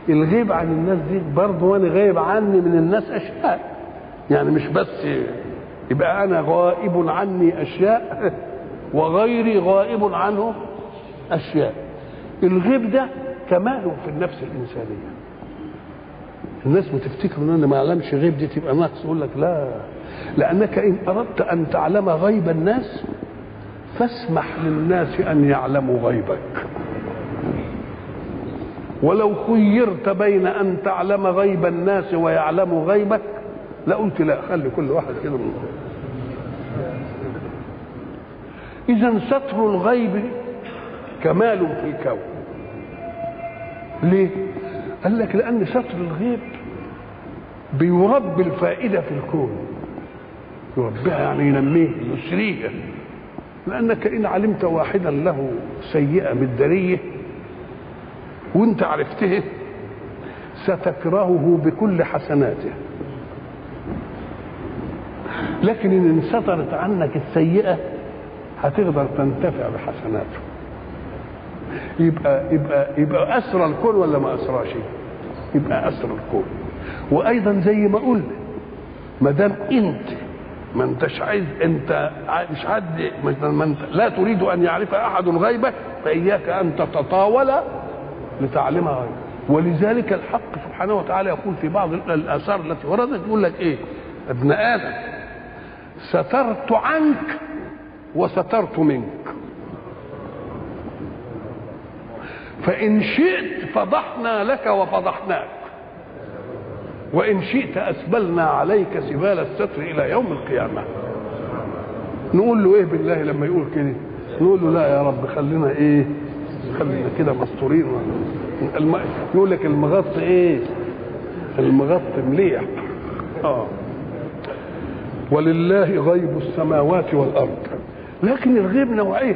الغيب عن الناس دي برضه وانا غايب عني من الناس اشياء يعني مش بس يبقى انا غائب عني اشياء وغيري غائب عنه اشياء الغيب ده كمال في النفس الانسانيه الناس بتفتكر ان انا ما اعلمش غيب دي تبقى نقص يقول لك لا لانك ان اردت ان تعلم غيب الناس فاسمح للناس ان يعلموا غيبك ولو خيرت بين ان تعلم غيب الناس ويعلموا غيبك لقلت لا خلي كل واحد كده من اذا ستر الغيب كمال في الكون ليه قال لك لان ستر الغيب بيربي الفائده في الكون يربيها يعني ينميه يسريها لانك ان علمت واحدا له سيئه مداريه وانت عرفته ستكرهه بكل حسناته لكن ان انسترت عنك السيئه هتقدر تنتفع بحسناته يبقى يبقى يبقى اسرى الكون ولا ما اسراش يبقى اسرى الكون وايضا زي ما قلنا ما دام انت ما انتش عايز انت مش حد ما انت لا تريد ان يعرف احد غيبك فاياك ان تتطاول لتعلمها غيبك ولذلك الحق سبحانه وتعالى يقول في بعض الاثار التي وردت يقول لك ايه ابن ادم سترت عنك وسترت منك فإن شئت فضحنا لك وفضحناك وإن شئت أسبلنا عليك سبال الستر إلى يوم القيامة نقول له إيه بالله لما يقول كده نقول له لا يا رب خلينا إيه خلينا كده مستورين الم... يقول لك المغط إيه المغط مليح آه ولله غيب السماوات والأرض لكن الغيب نوعين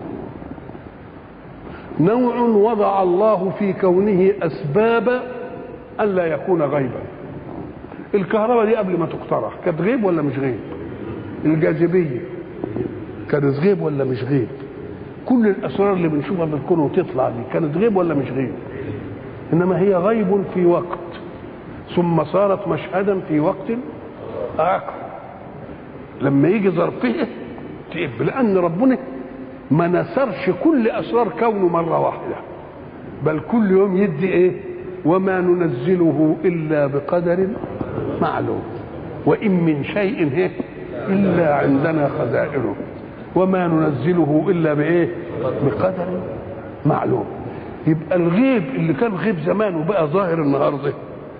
نوع وضع الله في كونه اسباب الا يكون غيبا الكهرباء دي قبل ما تخترع كانت غيب ولا مش غيب الجاذبيه كانت غيب ولا مش غيب كل الاسرار اللي بنشوفها في الكون وتطلع دي كانت غيب ولا مش غيب انما هي غيب في وقت ثم صارت مشهدا في وقت اخر لما يجي ظرفه تقب لان ربنا ما نسرش كل اسرار كونه مره واحده بل كل يوم يدي ايه وما ننزله الا بقدر معلوم وان من شيء إيه؟ الا عندنا خزائنه وما ننزله الا بايه بقدر معلوم يبقى الغيب اللي كان غيب زمان وبقى ظاهر النهارده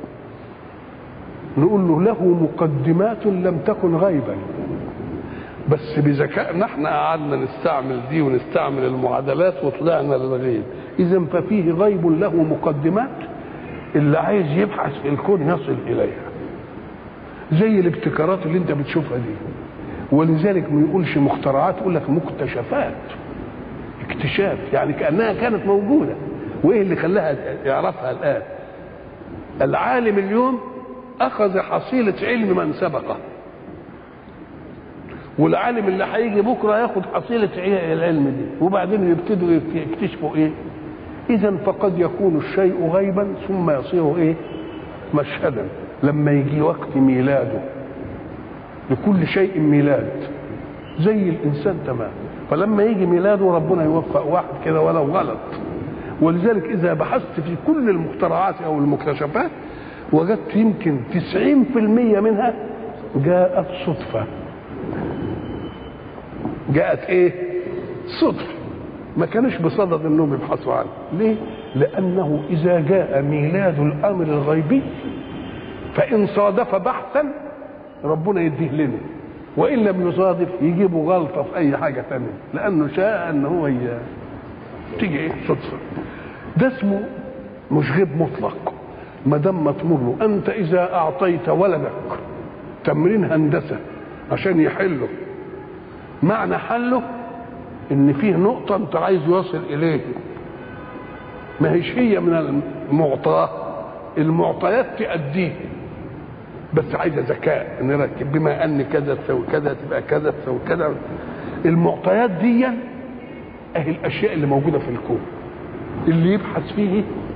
نقول له له مقدمات لم تكن غيبا بس بذكائنا احنا قعدنا نستعمل دي ونستعمل المعادلات وطلعنا للغيب اذا ففيه غيب له مقدمات اللي عايز يبحث في الكون يصل اليها زي الابتكارات اللي انت بتشوفها دي ولذلك ما يقولش مخترعات يقول لك مكتشفات اكتشاف يعني كانها كانت موجوده وايه اللي خلاها يعرفها الان العالم اليوم اخذ حصيله علم من سبقه والعالم اللي هيجي بكره ياخد حصيله العلم دي وبعدين يبتدوا يكتشفوا ايه اذا فقد يكون الشيء غيبا ثم يصير ايه مشهدا لما يجي وقت ميلاده لكل شيء ميلاد زي الانسان تمام فلما يجي ميلاده ربنا يوفق واحد كده ولو غلط ولذلك اذا بحثت في كل المخترعات او المكتشفات وجدت يمكن 90% منها جاءت صدفه جاءت ايه صدفه ما كانوش بصدد انهم يبحثوا عنه ليه لانه اذا جاء ميلاد الامر الغيبي فان صادف بحثا ربنا يديه لنا وان لم يصادف يجيبوا غلطه في اي حاجه ثانيه لانه شاء ان هو ي... تيجي ايه صدفه ده اسمه مش غيب مطلق ما دام مطمور له انت اذا اعطيت ولدك تمرين هندسه عشان يحله معنى حله ان فيه نقطه انت عايز يوصل اليه ما هيش هي من المعطاه المعطيات تأديه بس عايزه ذكاء نركب بما ان كذا تسوي كذا تبقى كذا تسوي كذا المعطيات دي اهي الاشياء اللي موجوده في الكون اللي يبحث فيه